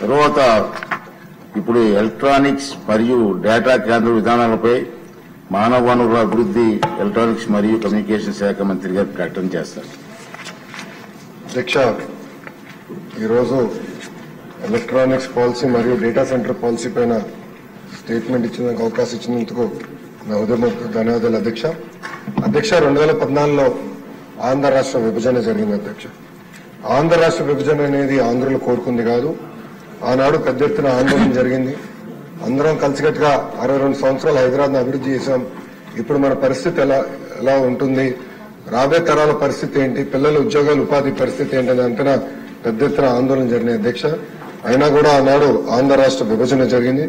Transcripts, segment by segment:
తర్వాత ఇప్పుడు ఎలక్ట్రానిక్స్ మరియు డేటా కేంద్ర విధానాలపై మానవ వనరుల అభివృద్ధి ఎలక్ట్రానిక్స్ మరియు కమ్యూనికేషన్ శాఖ మంత్రి గారు ప్రకటన చేస్తారు అధ్యక్ష ఈరోజు ఎలక్ట్రానిక్స్ పాలసీ మరియు డేటా సెంటర్ పాలసీ పైన స్టేట్మెంట్ ఇచ్చినందుకు అవకాశం ఇచ్చినందుకు నా హృదయపూర్వక ధన్యవాదాలు అధ్యక్ష అధ్యక్ష రెండు వేల పద్నాలుగులో ఆంధ్ర రాష్ట్ర విభజన జరిగింది అధ్యక్ష ఆంధ్ర రాష్ట్ర విభజన అనేది ఆంధ్రులు కోరుకుంది కాదు ఆనాడు పెద్ద ఎత్తున ఆందోళన జరిగింది అందరం కలిసికట్టుగా అరవై రెండు సంవత్సరాలు హైదరాబాద్ అభివృద్ధి చేశాం ఇప్పుడు మన పరిస్థితి ఎలా ఎలా ఉంటుంది రాబోయే తరాల పరిస్థితి ఏంటి పిల్లల ఉద్యోగాలు ఉపాధి పరిస్థితి ఏంటి అని అంతన పెద్ద ఎత్తున ఆందోళన జరిగినాయి అధ్యక్ష అయినా కూడా ఆనాడు ఆంధ్ర రాష్ట్ర విభజన జరిగింది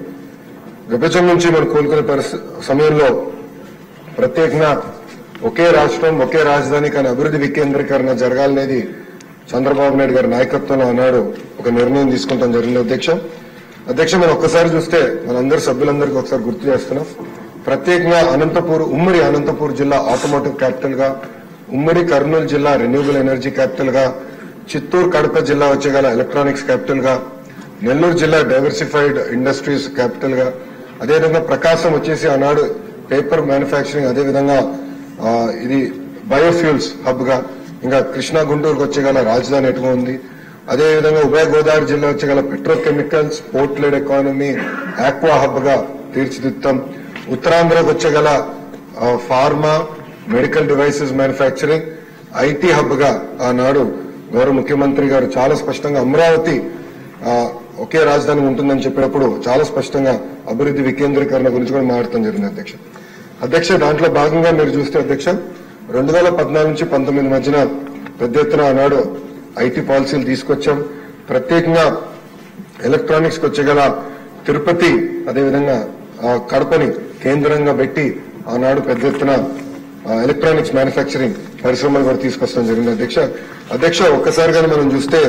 విభజన నుంచి మనం కోలుకునే పరిస్థితి సమయంలో ప్రత్యేకంగా ఒకే రాష్ట్రం ఒకే రాజధాని కానీ అభివృద్ధి వికేంద్రీకరణ జరగాలనేది చంద్రబాబు నాయుడు గారి నాయకత్వంలో ఆనాడు ఒక నిర్ణయం తీసుకుంటాం జరిగింది అధ్యక్ష అధ్యక్ష మనం ఒక్కసారి చూస్తే మనందరి సభ్యులందరికీ ఒకసారి గుర్తు చేస్తున్నాం ప్రత్యేకంగా అనంతపూర్ ఉమ్మడి అనంతపూర్ జిల్లా ఆటోమోటివ్ క్యాపిటల్ గా ఉమ్మడి కర్నూలు జిల్లా రెన్యూబుల్ ఎనర్జీ క్యాపిటల్ గా చిత్తూరు కడప జిల్లా వచ్చేగల ఎలక్ట్రానిక్స్ క్యాపిటల్ గా నెల్లూరు జిల్లా డైవర్సిఫైడ్ ఇండస్ట్రీస్ క్యాపిటల్ గా అదేవిధంగా ప్రకాశం వచ్చేసి ఆనాడు పేపర్ మ్యానుఫ్యాక్చరింగ్ అదేవిధంగా ఆ, ఇది బయోఫ్యూల్స్ హబ్ గా ఇంకా కృష్ణా గుంటూరుకు వచ్చేగల రాజధాని ఎటుగా ఉంది అదేవిధంగా ఉభయ గోదావరి జిల్లా వచ్చేగల petrochemicals port led economy aqua hub గా తీర్చిదిద్దాం ఉత్తరాంధ్రకు వచ్చేగల ఆ, pharma medical devices manufacturing IT hub గా ఆనాడు గౌరవ ముఖ్యమంత్రి గారు చాలా స్పష్టంగా అమరావతి ఆ, ఒకే రాజధాని ఉంటుందని చెప్పినప్పుడు చాలా స్పష్టంగా అభివృద్ధి వికేంద్రీకరణ గురించి కూడా మాట్లాడటం జరిగింది అధ్యక్ష అధ్యక్ష దాంట్లో భాగంగా మీరు చూస్తే అధ్యక్ష రెండు వేల పద్నాలుగు నుంచి పంతొమ్మిది మధ్యన పెద్ద ఎత్తున ఆనాడు ఐటీ పాలసీలు తీసుకొచ్చాం ప్రత్యేకంగా ఎలక్ట్రానిక్స్ కి వచ్చేగల తిరుపతి అదేవిధంగా ఆ, కడపని కేంద్రంగా పెట్టి ఆనాడు పెద్ద ఎత్తున ఆ, ఎలక్ట్రానిక్స్ మ్యానుఫ్యాక్చరింగ్ పరిశ్రమలు కూడా తీసుకొస్తాం జరిగింది అధ్యక్ష అధ్యక్ష ఒక్కసారిగానే మనం చూస్తే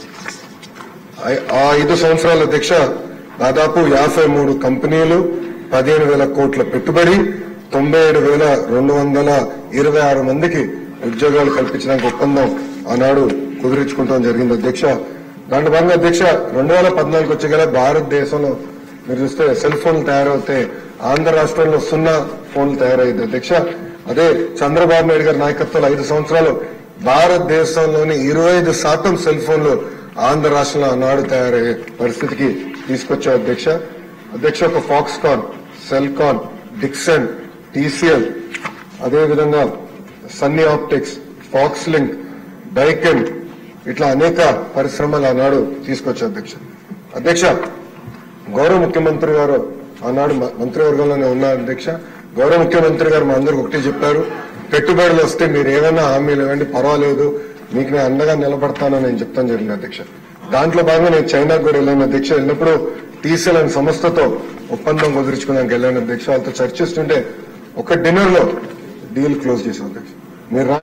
ఐ- ఆ ఐదు సంవత్సరాల అధ్యక్ష దాదాపు యాభై మూడు కంపెనీలు పదిహేను వేల కోట్ల పెట్టుబడి తొంభై ఏడు వేల రెండు వందల ఇరవై ఆరు మందికి ఉద్యోగాలు కల్పించడానికి ఒప్పందం ఆనాడు కుదిరించుకుంటాం జరిగింది అధ్యక్ష దాంట్లో భాగంగా అధ్యక్ష రెండు వేల పద్నాలుగు వచ్చేగల భారతదేశంలో మీరు చూస్తే సెల్ ఫోన్లు తయారవుతే ఆంధ్ర రాష్ట్రంలో సున్నా ఫోన్లు తయారయ్యింది అధ్యక్ష అదే చంద్రబాబు నాయుడు గారి నాయకత్వంలో ఐదు సంవత్సరాలు భారతదేశంలోని ఇరవై ఐదు శాతం సెల్ ఫోన్లు ఆంధ్ర రాష్ట్రంలో ఆనాడు తయారయ్యే పరిస్థితికి తీసుకొచ్చే అధ్యక్ష అధ్యక్ష ఒక ఫాక్స్కాన్ సెల్కాన్ డిక్సన్ టీసీఎల్ అదేవిధంగా Sunny Optics Foxlink Daikin ఇట్లా అనేక పరిశ్రమలు ఆనాడు తీసుకొచ్చే అధ్యక్ష అధ్యక్ష గౌరవ ముఖ్యమంత్రి గారు ఆనాడు మ- మంత్రివర్గంలోనే ఉన్నారు అధ్యక్ష గౌరవ ముఖ్యమంత్రి గారు మా అందరికి ఒకటే చెప్పారు పెట్టుబడులు వస్తే మీరు ఏమైనా హామీలు ఇవ్వండి పర్వాలేదు మీకు నేను అండగా నిలబడతానని నేను చెప్తాను జరిగింది అధ్యక్ష దాంట్లో భాగంగా నేను చైనాకు కూడా వెళ్ళాను అధ్యక్ష వెళ్ళినప్పుడు టీసీఎల్ అనే సంస్థతో ఒప్పందం కుదుర్చుకోవడానికి వెళ్ళాను అధ్యక్ష వాళ్ళతో చర్చిస్తుంటే ఒక డిన్నర్ లో డీల్ క్లోజ్ చేశాం అధ్యక్ష మీరు రా-